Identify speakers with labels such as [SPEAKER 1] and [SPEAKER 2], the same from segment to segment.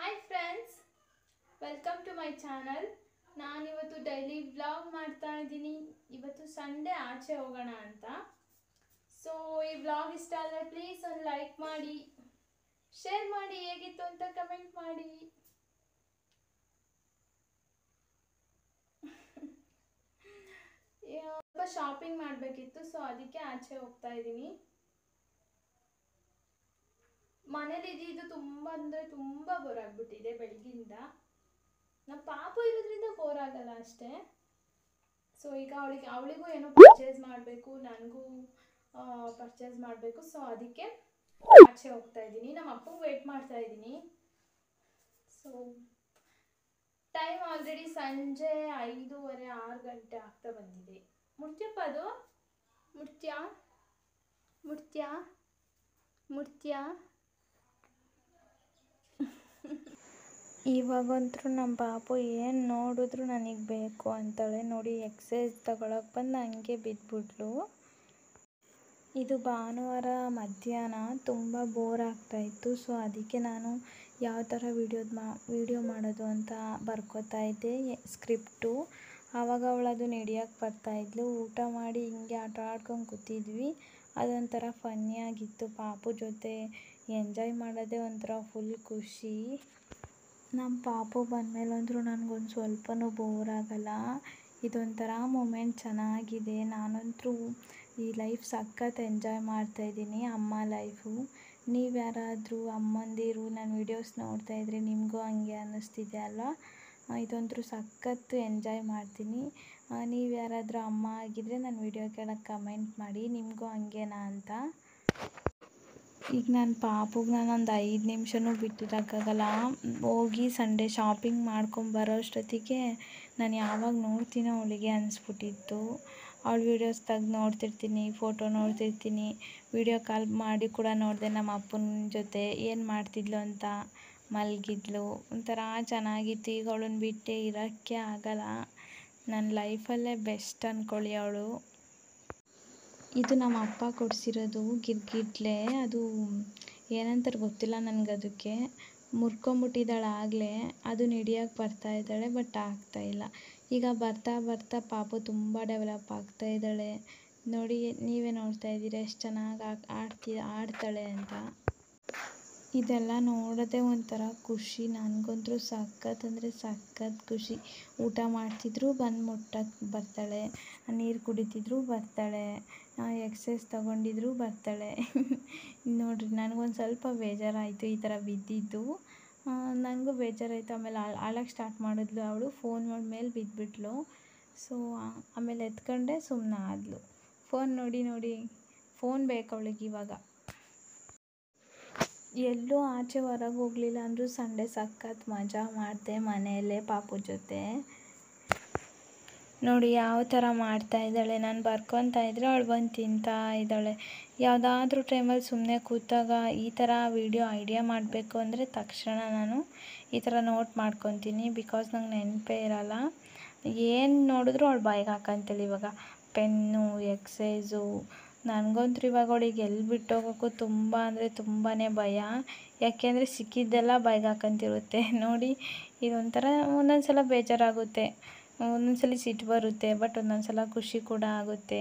[SPEAKER 1] hi friends welcome to my channel ನಾನಿವತ್ತು daily vlog ಮಾಡ್ತಾ ಇದ್ದೀನಿ ಇವತ್ತು ಸಂಡೇ ಆಚೆ ಹೋಗೋಣ ಅಂತ ಸೊ ಈ ವ್ಲಾಗ್ ಇಷ್ಟ ಆದರೆ ಪ್ಲೀಸ್ ಒಂದು ಲೈಕ್ ಮಾಡಿ ಶೇರ್ ಮಾಡಿ ಹೇಗಿತ್ತು ಅಂತ ಕಮೆಂಟ್ ಮಾಡಿ ಸ್ವಲ್ಪ ಶಾಪಿಂಗ್ ಮಾಡಬೇಕಿತ್ತು ಸೊ ಅದಕ್ಕೆ ಆಚೆ ಹೋಗ್ತಾ ಇದ್ದೀನಿ ಮನೇಲಿ ಇದ್ದಿದ್ದು ತುಂಬ ಅಂದರೆ ತುಂಬ ಬೋರ್ ಆಗ್ಬಿಟ್ಟಿದೆ ಬೆಳಗಿಂದ ನಮ್ಮ ಪಾಪು ಇರೋದ್ರಿಂದ ಬೋರ್ ಆಗಲ್ಲ ಅಷ್ಟೇ ಸೊ ಈಗ ಅವಳಿಗೆ ಅವಳಿಗೂ ಏನೋ ಪರ್ಚೇಸ್ ಮಾಡಬೇಕು ನನಗೂ ಪರ್ಚೇಸ್ ಮಾಡಬೇಕು ಸೊ ಅದಕ್ಕೆ ಆಚೆ ಹೋಗ್ತಾ ಇದ್ದೀನಿ ನಮ್ಮ ಅಪ್ಪಂಗೆ ವೆಯ್ಟ್ ಮಾಡ್ತಾ ಇದ್ದೀನಿ ಸೊ ಟೈಮ್ ಆಲ್ರೆಡಿ ಸಂಜೆ ಐದೂವರೆ ಆರು ಗಂಟೆ ಆಗ್ತಾ ಬಂದಿದೆ ಮುಟ್ಯಪ್ಪ ಅದು ಮುಟ್ತ್ಯಾ ಮುಟ್ತ್ಯಾ ಮುಟ್ತ್ಯಾ
[SPEAKER 2] ಇವಾಗಂತೂ ನಮ್ಮ ಪಾಪು ಏನು ನೋಡಿದ್ರು ನನಗೆ ಬೇಕು ಅಂತಾಳೆ ನೋಡಿ ಎಕ್ಸಸೈಸ್ ತಗೊಳಕ್ಕೆ ಬಂದು ಹಂಗೆ ಬಿದ್ದುಬಿಟ್ಲು ಇದು ಭಾನುವಾರ ಮಧ್ಯಾಹ್ನ ತುಂಬ ಬೋರ್ ಆಗ್ತಾಯಿತ್ತು ಸೊ ಅದಕ್ಕೆ ನಾನು ಯಾವ ಥರ ವಿಡಿಯೋದು ಮಾ ವಿಡಿಯೋ ಮಾಡೋದು ಅಂತ ಬರ್ಕೋತಾ ಇದ್ದೆ ಸ್ಕ್ರಿಪ್ಟು ಆವಾಗ ಅವಳು ಅದನ್ನ ಹಿಡಿಯೋಕ್ಕೆ ಬರ್ತಾಯಿದ್ಲು ಊಟ ಮಾಡಿ ಹಿಂಗೆ ಆಟ ಆಡ್ಕೊಂಡು ಕೂತಿದ್ವಿ ಅದೊಂಥರ ಫನ್ನಿಯಾಗಿತ್ತು ಪಾಪು ಜೊತೆ ಎಂಜಾಯ್ ಮಾಡೋದೇ ಒಂಥರ ಫುಲ್ ಖುಷಿ ನಮ್ಮ ಪಾಪು ಬಂದಮೇಲೆ ಅಂದರೂ ನನಗೊಂದು ಸ್ವಲ್ಪನೂ ಬೋರ್ ಆಗಲ್ಲ ಇದೊಂಥರ ಮೂಮೆಂಟ್ ಚೆನ್ನಾಗಿದೆ ನಾನಂತೂ ಈ ಲೈಫ್ ಸಖತ್ ಎಂಜಾಯ್ ಮಾಡ್ತಾಯಿದ್ದೀನಿ ಅಮ್ಮ ಲೈಫು ನೀವು ಯಾರಾದರೂ ಅಮ್ಮಂದಿರು ನನ್ನ ವೀಡಿಯೋಸ್ ನೋಡ್ತಾ ಇದ್ರೆ ನಿಮಗೂ ಹಂಗೆ ಅನ್ನಿಸ್ತಿದೆ ಅಲ್ವಾ ಇದೊಂಥರ ಸಖತ್ತು ಎಂಜಾಯ್ ಮಾಡ್ತೀನಿ ನೀವು ಯಾರಾದರೂ ಅಮ್ಮ ಆಗಿದ್ದರೆ ನನ್ನ ವೀಡಿಯೋ ಕೆಳಗೆ ಕಮೆಂಟ್ ಮಾಡಿ ನಿಮಗೂ ಹಂಗೇನಾ ಅಂತ ಈಗ ನನ್ನ ಪಾಪುಗೆ ನಾನೊಂದು ಐದು ನಿಮಿಷನೂ ಬಿಟ್ಟಿರೋಕ್ಕಾಗಲ್ಲ ಹೋಗಿ ಸಂಡೇ ಶಾಪಿಂಗ್ ಮಾಡ್ಕೊಂಬರೋ ಅಷ್ಟೊತ್ತಿಗೆ ನಾನು ಯಾವಾಗ ನೋಡ್ತೀನೋ ಅವಳಿಗೆ ಅನಿಸ್ಬಿಟ್ಟಿತ್ತು ಅವಳ ವೀಡಿಯೋಸ್ ತೆಗ್ದು ನೋಡ್ತಿರ್ತೀನಿ ಫೋಟೋ ನೋಡ್ತಿರ್ತೀನಿ ವೀಡಿಯೋ ಕಾಲ್ ಮಾಡಿ ಕೂಡ ನೋಡಿದೆ ನಮ್ಮ ಅಪ್ಪನ ಜೊತೆ ಏನು ಮಾಡ್ತಿದ್ಲು ಅಂತ ಮಲಗಿದ್ಲು ಒಂಥರ ಚೆನ್ನಾಗಿತ್ತು ಈಗ ಅವಳನ್ನ ಬಿಟ್ಟೆ ಇರೋಕ್ಕೆ ಆಗಲ್ಲ ನನ್ನ ಲೈಫಲ್ಲೇ ಬೆಸ್ಟ್ ಅಂದ್ಕೊಳ್ಳಿ ಅವಳು ಇದು ನಮ್ಮ ಅಪ್ಪ ಕೊಡಿಸಿರೋದು ಗಿರ್ಗಿಟ್ಲೆ ಅದು ಏನಂತಾರೆ ಗೊತ್ತಿಲ್ಲ ನನಗೆ ಅದಕ್ಕೆ ಮುರ್ಕೊಂಬಿಟ್ಟಿದ್ದಾಳೆ ಆಗಲೇ ಅದನ್ನ ಹಿಡಿಯೋಕ್ಕೆ ಬರ್ತಾ ಇದ್ದಾಳೆ ಬಟ್ ಆಗ್ತಾಯಿಲ್ಲ ಈಗ ಬರ್ತಾ ಬರ್ತಾ ಪಾಪು ತುಂಬ ಡೆವಲಪ್ ಆಗ್ತಾ ಇದ್ದಾಳೆ ನೋಡಿ ನೀವೇ ನೋಡ್ತಾ ಇದ್ದೀರಾ ಎಷ್ಟು ಚೆನ್ನಾಗಿ ಆಡ್ತಿ ಆಡ್ತಾಳೆ ಅಂತ ಇದೆಲ್ಲ ನೋಡೋದೇ ಒಂಥರ ಖುಷಿ ನನಗಂತೂ ಸಖತ್ ಅಂದರೆ ಸಖತ್ ಖುಷಿ ಊಟ ಮಾಡ್ತಿದ್ರು ಬಂದು ಮುಟ್ಟಕ್ಕೆ ಬರ್ತಾಳೆ ನೀರು ಕುಡಿತಿದ್ರು ಬರ್ತಾಳೆ ಎಕ್ಸಸೈಸ್ ತೊಗೊಂಡಿದ್ರು ಬರ್ತಾಳೆ ನೋಡಿರಿ ನನಗೊಂದು ಸ್ವಲ್ಪ ಬೇಜಾರಾಯಿತು ಈ ಥರ ಬಿದ್ದಿದ್ದು ನನಗೂ ಬೇಜಾರಾಯಿತು ಆಮೇಲೆ ಅಳಕ್ಕೆ ಸ್ಟಾರ್ಟ್ ಮಾಡಿದ್ಲು ಅವಳು ಫೋನ್ ಮಾಡಿ ಮೇಲೆ ಬಿದ್ದುಬಿಟ್ಲು ಸೊ ಆಮೇಲೆ ಎತ್ಕೊಂಡೆ ಸುಮ್ಮನೆ ಆದಳು ಫೋನ್ ನೋಡಿ ನೋಡಿ ಫೋನ್ ಬೇಕು ಅವಳಿಗೆ ಇವಾಗ ಎಲ್ಲೂ ಆಚೆ ಹೊರಗೆ ಹೋಗಲಿಲ್ಲ ಅಂದರೂ ಸಂಡೇ ಸಖತ್ ಮಜಾ ಮಾಡಿದೆ ಮನೆಯಲ್ಲೇ ಪಾಪು ಜೊತೆ ನೋಡಿ ಯಾವ ಥರ ಮಾಡ್ತಾ ಇದ್ದಾಳೆ ನಾನು ಬರ್ಕೊತಾ ಇದ್ದರೆ ಅವಳು ಬಂದು ತಿಂತಾ ಇದ್ದಾಳೆ ಯಾವುದಾದ್ರೂ ಟೈಮಲ್ಲಿ ಸುಮ್ಮನೆ ಕೂತಾಗ ಈ ಥರ ವೀಡಿಯೋ ಐಡಿಯಾ ಮಾಡಬೇಕು ಅಂದರೆ ತಕ್ಷಣ ನಾನು ಈ ಥರ ನೋಟ್ ಮಾಡ್ಕೊತೀನಿ ಬಿಕಾಸ್ ನಂಗೆ ನೆನಪೇ ಇರಲ್ಲ ಏನು ನೋಡಿದ್ರು ಅವಳು ಬಾಯಿಗೆ ಹಾಕಂತೇಳಿ ಇವಾಗ ಪೆನ್ನು ಎಕ್ಸೈಸು ನನಗಂತೂ ಇವಾಗ ಅವಳಿಗೆ ಎಲ್ಲಿ ಬಿಟ್ಟೋಗೋಕ್ಕೂ ತುಂಬ ಅಂದರೆ ತುಂಬಾ ಭಯ ಯಾಕೆಂದರೆ ಸಿಕ್ಕಿದ್ದೆಲ್ಲ ಬಾಯಿಗೆ ಹಾಕಂತಿರುತ್ತೆ ನೋಡಿ ಇದೊಂಥರ ಒಂದೊಂದು ಸಲ ಬೇಜಾರಾಗುತ್ತೆ ಒಂದೊಂದು ಸಲ ಸಿಟ್ಟು ಬರುತ್ತೆ ಬಟ್ ಒಂದೊಂದು ಸಲ ಖುಷಿ ಕೂಡ ಆಗುತ್ತೆ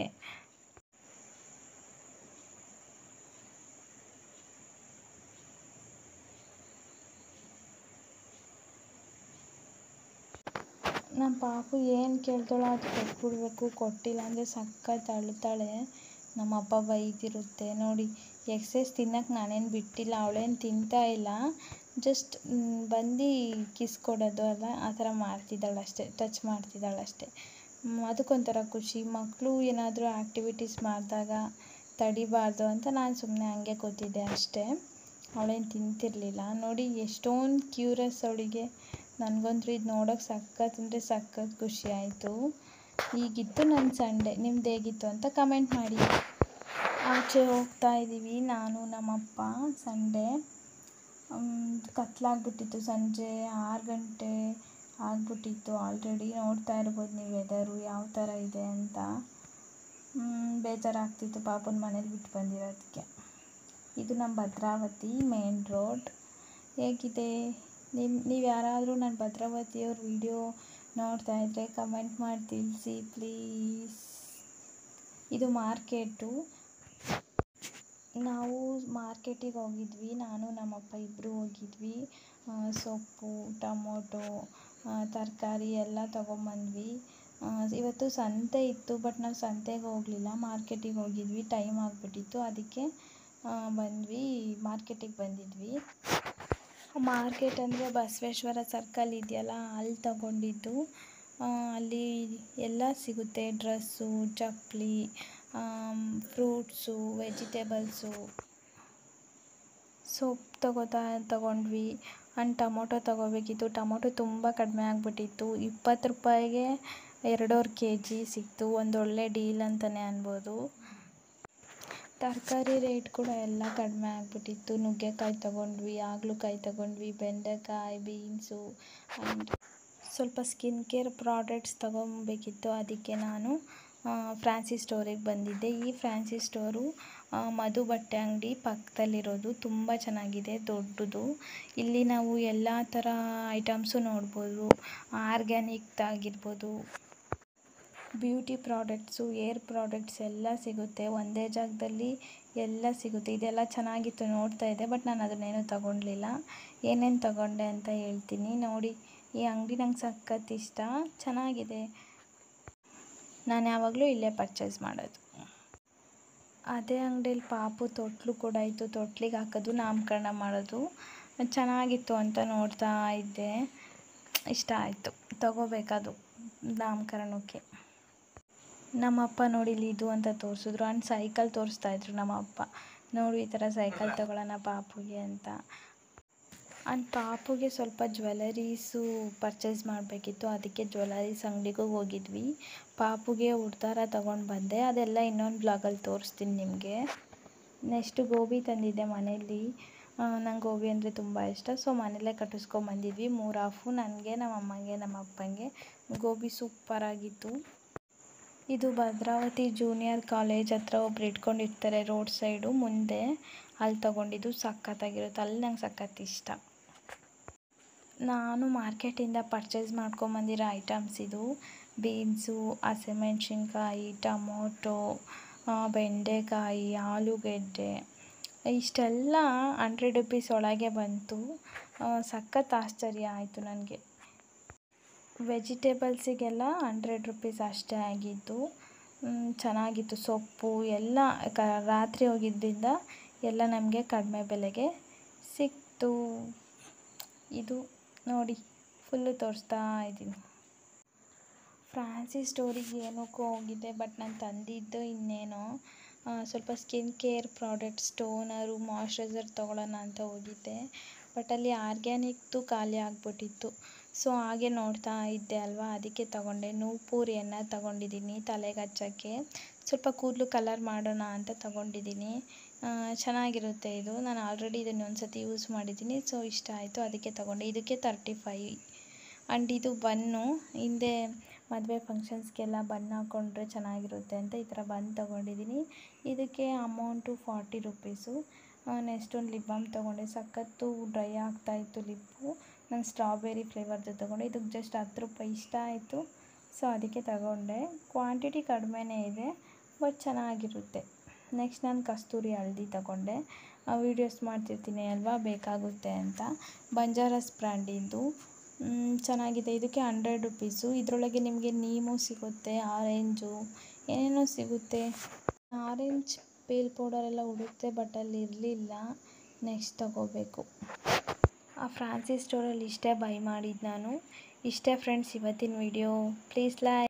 [SPEAKER 2] ನಮ್ಮ ಪಾಪು ಏನು ಕೇಳ್ತಾಳೋ ಅದು ಕೊಟ್ಬಿಡ್ಬೇಕು ಕೊಟ್ಟಿಲ್ಲ ಅಂದರೆ ಸಖತ್ ಅಳ್ತಾಳೆ ನಮ್ಮ ಅಪ್ಪ ಬೈದಿರುತ್ತೆ ನೋಡಿ ಎಕ್ಸೈಸ್ ತಿನ್ನಕ್ಕೆ ನಾನೇನು ಬಿಟ್ಟಿಲ್ಲ ಅವಳೇನು ತಿಂತಾ ಇಲ್ಲ ಜಸ್ಟ್ ಬಂದು ಕಿಸ್ ಕೊಡೋದು ಅಲ್ಲ ಆ ಥರ ಮಾಡ್ತಿದ್ದಾಳೆ ಅಷ್ಟೇ ಟಚ್ ಮಾಡ್ತಿದ್ದಾಳೆ ಅಷ್ಟೇ ಅದಕ್ಕೊಂಥರ ಖುಷಿ ಮಕ್ಕಳು ಏನಾದರೂ ಆ್ಯಕ್ಟಿವಿಟೀಸ್ ಮಾಡಿದಾಗ ತಡಿಬಾರ್ದು ಅಂತ ನಾನು ಸುಮ್ಮನೆ ಹಂಗೆ ಕೂತಿದ್ದೆ ಅಷ್ಟೇ ಅವಳೇನು ತಿಂತಿರಲಿಲ್ಲ ನೋಡಿ ಎಷ್ಟೊಂದು ಕ್ಯೂರಸ್ ಅವಳಿಗೆ ನನಗಂತೂ ಇದು ನೋಡೋಕೆ ಸಖತ್ ಅಂದರೆ ಸಖತ್ ಖುಷಿ ಆಯಿತು ಈಗಿತ್ತು ನನ್ನ ಸಂಡೇ ನಿಮ್ದು ಹೇಗಿತ್ತು ಅಂತ ಕಮೆಂಟ್ ಮಾಡಿ ಆಚೆ ಹೋಗ್ತಾ ಇದ್ದೀವಿ ನಾನು ನಮ್ಮಪ್ಪ ಸಂಡೇ ಕತ್ಲಾಗ್ಬಿಟ್ಟಿತ್ತು ಸಂಜೆ ಆರು ಗಂಟೆ ಆಗ್ಬಿಟ್ಟಿತ್ತು ಆಲ್ರೆಡಿ ನೋಡ್ತಾ ಇರ್ಬೋದು ನೀವು ವೆದರು ಯಾವ ಥರ ಇದೆ ಅಂತ ಬೇಜಾರಾಗ್ತಿತ್ತು ಪಾಪನ ಮನೇಲಿ ಬಿಟ್ಟು ಬಂದಿರೋದಕ್ಕೆ ಇದು ನಮ್ಮ ಭದ್ರಾವತಿ ಮೇನ್ ರೋಡ್ ಹೇಗಿದೆ ನಿಮ್ಮ ನೀವು ಯಾರಾದರೂ ನನ್ನ ಭದ್ರಾವತಿಯವ್ರ ವಿಡಿಯೋ ನೋಡ್ತಾ ಇದ್ದರೆ ಕಮೆಂಟ್ ಮಾಡಿ ತಿಳಿಸಿ ಪ್ಲೀಸ್ ಇದು ಮಾರ್ಕೆಟು ನಾವು ಮಾರ್ಕೆಟಿಗೆ ಹೋಗಿದ್ವಿ ನಾನು ನಮ್ಮಪ್ಪ ಇಬ್ಬರು ಹೋಗಿದ್ವಿ ಆ, ಸೊಪ್ಪು ಟೊಮೊಟೊ ತರಕಾರಿ ಎಲ್ಲ ತೊಗೊಂಬಂದ್ವಿ ಆ, ಇವತ್ತು ಸಂತೆ ಇತ್ತು ಬಟ್ ನಾವು ಸಂತೆಗೆ ಹೋಗಲಿಲ್ಲ ಮಾರ್ಕೆಟಿಗೆ ಹೋಗಿದ್ವಿ ಟೈಮ್ ಆಗಿಬಿಟ್ಟಿತ್ತು ಅದಕ್ಕೆ ಆ, ಬಂದ್ವಿ ಮಾರ್ಕೆಟಿಗೆ ಬಂದಿದ್ವಿ ಮಾರ್ಕೆಟ್ ಅಂದರೆ ಬಸವೇಶ್ವರ ಸರ್ಕಲ್ ಇದೆಯಲ್ಲ ಅಲ್ಲಿ ತಗೊಂಡಿದ್ದು ಆ, ಅಲ್ಲಿ ಎಲ್ಲ ಸಿಗುತ್ತೆ ಡ್ರೆಸ್ಸು ಚಪ್ಪಲಿ ಫ್ರೂಟ್ಸು ವೆಜಿಟೇಬಲ್ಸು ಸೊಪ್ಪು ತಗೋತಾ ತಗೊಂಡ್ವಿ ಆ್ಯಂಡ್ ಟೊಮೊಟೊ ತಗೋಬೇಕಿತ್ತು ಟೊಮೊಟೊ ತುಂಬ ಕಡಿಮೆ ಆಗಿಬಿಟ್ಟಿತ್ತು ಇಪ್ಪತ್ತು ರೂಪಾಯಿಗೆ ಎರಡೂವರೆ ಕೆ ಜಿ ಸಿಕ್ತು ಒಂದೊಳ್ಳೆ ಡೀಲ್ ಅಂತಲೇ ಅನ್ಬೋದು ತರಕಾರಿ ರೇಟ್ ಕೂಡ ಎಲ್ಲ ಕಡಿಮೆ ಆಗಿಬಿಟ್ಟಿತ್ತು ನುಗ್ಗೆಕಾಯಿ ತಗೊಂಡ್ವಿ ಹಾಗಲಕಾಯಿ ತಗೊಂಡ್ವಿ ಬೆಂಡೆಕಾಯಿ ಬೀನ್ಸು ಆ್ಯಂಡ್ ಸ್ವಲ್ಪ ಸ್ಕಿನ್ ಕೇರ್ ಪ್ರಾಡಕ್ಟ್ಸ್ ತಗೊಬೇಕಿತ್ತು ಅದಕ್ಕೆ ನಾನು ಫ್ಯಾನ್ಸಿ ಸ್ಟೋರಿಗೆ ಬಂದಿದ್ದೆ ಈ ಫ್ಯಾನ್ಸಿ ಸ್ಟೋರು ಆ, ಮಧು ಬಟ್ಟೆ ಅಂಗಡಿ ಪಕ್ಕದಲ್ಲಿರೋದು ತುಂಬ ಚೆನ್ನಾಗಿದೆ ದೊಡ್ಡದು ಇಲ್ಲಿ ನಾವು ಎಲ್ಲ ಥರ ಐಟಮ್ಸು ನೋಡ್ಬೋದು ಆರ್ಗ್ಯಾನಿಕ್ ಆಗಿರ್ಬೋದು ಬ್ಯೂಟಿ ಪ್ರಾಡಕ್ಟ್ಸು ಏರ್ ಪ್ರಾಡಕ್ಟ್ಸ್ ಎಲ್ಲ ಸಿಗುತ್ತೆ ಒಂದೇ ಜಾಗದಲ್ಲಿ ಎಲ್ಲ ಸಿಗುತ್ತೆ ಇದೆಲ್ಲ ಚೆನ್ನಾಗಿತ್ತು ನೋಡ್ತಾ ಇದ್ದೆ ಬಟ್ ನಾನು ಅದನ್ನೇನು ತಗೊಳ್ಲಿಲ್ಲ ಏನೇನು ತಗೊಂಡೆ ಅಂತ ಹೇಳ್ತೀನಿ ನೋಡಿ ಈ ಅಂಗಡಿ ನಂಗೆ ಸಖತ್ ಇಷ್ಟ ಚೆನ್ನಾಗಿದೆ ನಾನು ಯಾವಾಗಲೂ ಇಲ್ಲೇ ಪರ್ಚೇಸ್ ಮಾಡೋದು ಅದೇ ಅಂಗಡಿಯಲ್ಲಿ ಪಾಪು ತೊಟ್ಲು ಕೂಡ ಇತ್ತು ತೊಟ್ಲಿಗೆ ಹಾಕೋದು ನಾಮಕರಣ ಮಾಡೋದು ಚೆನ್ನಾಗಿತ್ತು ಅಂತ ನೋಡ್ತಾ ಇದ್ದೆ ಇಷ್ಟ ಆಯಿತು ತಗೋಬೇಕದು ನಾಮಕರಣಕ್ಕೆ ನಮ್ಮಪ್ಪ ನೋಡಿ ಇಲ್ಲಿ ಇದು ಅಂತ ತೋರಿಸಿದ್ರು ಆ್ಯಂಡ್ ಸೈಕಲ್ ತೋರಿಸ್ತಾ ಇದ್ರು ನಮ್ಮಪ್ಪ ನೋಡು ಈ ಥರ ಸೈಕಲ್ ತಗೊಳ್ಳೋಣ ಪಾಪುಗೆ ಅಂತ ಆ್ಯಂಡ್ ಪಾಪುಗೆ ಸ್ವಲ್ಪ ಜ್ಯುವೆಲರೀಸು ಪರ್ಚೇಸ್ ಮಾಡಬೇಕಿತ್ತು ಅದಕ್ಕೆ ಜ್ಯುವೆಲರೀಸ್ ಅಂಗಡಿಗೂ ಹೋಗಿದ್ವಿ ಪಾಪುಗೆ ಉಡ್ದಾರ ತಗೊಂಡು ಬಂದೆ ಅದೆಲ್ಲ ಇನ್ನೊಂದು ಬ್ಲಾಗಲ್ಲಿ ತೋರಿಸ್ತೀನಿ ನಿಮಗೆ ನೆಕ್ಸ್ಟು ಗೋಬಿ ತಂದಿದ್ದೆ ಮನೇಲಿ ನಂಗೆ ಗೋಬಿ ಅಂದರೆ ತುಂಬ ಇಷ್ಟ ಸೊ ಮನೇಲೇ ಕಟ್ಟಿಸ್ಕೊಂಬಂದಿದ್ವಿ ಮೂರು ಹಾಫು ನನಗೆ ನಮ್ಮ ಅಮ್ಮಂಗೆ ನಮ್ಮ ಅಪ್ಪಂಗೆ ಗೋಬಿ ಸೂಪರಾಗಿತ್ತು ಇದು ಭದ್ರಾವತಿ ಜೂನಿಯರ್ ಕಾಲೇಜ್ ಹತ್ರ ಒಬ್ರು ಇಟ್ಕೊಂಡಿರ್ತಾರೆ ರೋಡ್ ಸೈಡು ಮುಂದೆ ಅಲ್ಲಿ ತಗೊಂಡಿದ್ದು ಸಖತ್ತಾಗಿರುತ್ತೆ ಅಲ್ಲಿ ನಂಗೆ ಸಖತ್ ಇಷ್ಟ ನಾನು ಮಾರ್ಕೆಟಿಂದ ಪರ್ಚೇಸ್ ಮಾಡ್ಕೊಂಬಂದಿರೋ ಐಟಮ್ಸ್ ಇದು ಬೀನ್ಸು ಹಸಿಮೆಣ್ಸಿನ್ಕಾಯಿ ಟೊಮೊಟೊ ಆ, ಬೆಂಡೆಕಾಯಿ ಆಲೂಗೆಡ್ಡೆ ಇಷ್ಟೆಲ್ಲ ಹಂಡ್ರೆಡ್ ರುಪೀಸ್ ಒಳಗೆ ಬಂತು ಆ, ಸಖತ್ ಆಶ್ಚರ್ಯ ಆಯಿತು ನನಗೆ ವೆಜಿಟೇಬಲ್ಸಿಗೆಲ್ಲ ಹಂಡ್ರೆಡ್ ರುಪೀಸ್ ಅಷ್ಟೇ ಆಗಿದ್ದು ಮ್, ಚೆನ್ನಾಗಿತ್ತು ಸೊಪ್ಪು ಎಲ್ಲ ಕ ರಾತ್ರಿ ಹೋಗಿದ್ದರಿಂದ ಎಲ್ಲ ನಮಗೆ ಕಡಿಮೆ ಬೆಲೆಗೆ ಸಿಕ್ತು ಇದು ನೋಡಿ ಫುಲ್ಲು ತೋರಿಸ್ತಾ ಇದ್ದೀನಿ ಫ್ಯಾನ್ಸಿ ಸ್ಟೋರಿಗೆ ಏನಕ್ಕೋ ಹೋಗಿದ್ದೆ ಬಟ್ ನಾನು ತಂದಿದ್ದು ಇನ್ನೇನೋ ಆ, ಸ್ವಲ್ಪ skin care products toner moisturiser ತೊಗೊಳ್ಳೋಣ ಅಂತ ಹೋಗಿದ್ದೆ ಬಟ್ ಅಲ್ಲಿ ಆರ್ಗ್ಯಾನಿಕ್ದು ಖಾಲಿ ಆಗಿಬಿಟ್ಟಿತ್ತು ಸೊ ಹಾಗೆ ನೋಡ್ತಾ ಇದ್ದೆ ಅಲ್ವಾ ಅದಕ್ಕೆ ತಗೊಂಡೆ ನೂಪೂರ್ ಎಣ್ಣೆ ತಗೊಂಡಿದ್ದೀನಿ ತಲೆಗೆ ಹಚ್ಚೋಕ್ಕೆ ಸ್ವಲ್ಪ ಕೂದಲು ಕಲರ್ ಮಾಡೋಣ ಅಂತ ತಗೊಂಡಿದ್ದೀನಿ ಆ, ಚೆನ್ನಾಗಿರುತ್ತೆ ಇದು ನಾನು ಆಲ್ರೆಡಿ ಇದನ್ನು ಒಂದು ಸತಿ ಯೂಸ್ ಮಾಡಿದ್ದೀನಿ ಸೊ ಇಷ್ಟ ಆಯಿತು ಅದಕ್ಕೆ ತಗೊಂಡೆ ಇದಕ್ಕೆ ತರ್ಟಿ ಫೈ ಆ್ಯಂಡ್ ಇದು ಬನ್ನು ಹಿಂದೆ ಮದುವೆ ಫಂಕ್ಷನ್ಸ್ಗೆಲ್ಲ ಬನ್ ಹಾಕ್ಕೊಂಡ್ರೆ ಚೆನ್ನಾಗಿರುತ್ತೆ ಅಂತ ಈ ಥರ ಬನ್ ತೊಗೊಂಡಿದ್ದೀನಿ ಇದಕ್ಕೆ ಅಮೌಂಟು ಫಾರ್ಟಿ ರುಪೀಸು ನೆಕ್ಸ್ಟ್ ಒಂದು ಲಿಪ್ ಬಾಮ್ ತೊಗೊಂಡೆ ಸಖತ್ತು ಡ್ರೈ ಆಗ್ತಾಯಿತ್ತು ಲಿಪ್ಪು ನಾನು ಸ್ಟ್ರಾಬೆರಿ ಫ್ಲೇವರ್ದು ತೊಗೊಂಡೆ ಇದಕ್ಕೆ ಜಸ್ಟ್ ಹತ್ತು ರೂಪಾಯಿ ಇಷ್ಟ ಆಯಿತು ಸೊ ಅದಕ್ಕೆ ತಗೊಂಡೆ ಕ್ವಾಂಟಿಟಿ ಕಡಿಮೆನೇ ಇದೆ ಬಟ್ ಚೆನ್ನಾಗಿರುತ್ತೆ ನೆಕ್ಸ್ಟ್ ನಾನು ಕಸ್ತೂರಿ ಹಳ್ದಿ ತಗೊಂಡೆ ವೀಡಿಯೋಸ್ ಮಾಡ್ತಿರ್ತೀನಿ ಅಲ್ವಾ ಬೇಕಾಗುತ್ತೆ ಅಂತ ಬಂಜಾರಸ್ ಬ್ರ್ಯಾಂಡಿಂದು ಮ್, ಚೆನ್ನಾಗಿದೆ ಇದಕ್ಕೆ ಹಂಡ್ರೆಡ್ ರುಪೀಸು ಇದರೊಳಗೆ ನಿಮಗೆ ನೀಮು ಸಿಗುತ್ತೆ ಆರೆಂಜು ಏನೇನೋ ಸಿಗುತ್ತೆ ಆರೆಂಜ್ ಪೇಲ್ ಪೌಡರ್ ಎಲ್ಲ ಹುಡುಕ್ತೆ ಬಟ್ ಅಲ್ಲಿ ಇರಲಿಲ್ಲ ನೆಕ್ಸ್ಟ್ ತಗೋಬೇಕು ಆ ಫ್ರಾನ್ಸಿ ಸ್ಟೋರಲ್ಲಿ ಇಷ್ಟೇ ಬೈ ಮಾಡಿದ್ದು ನಾನು ಇಷ್ಟೇ ಫ್ರೆಂಡ್ಸ್ ಇವತ್ತಿನ ವಿಡಿಯೋ ಪ್ಲೀಸ್ ಲೈಕ್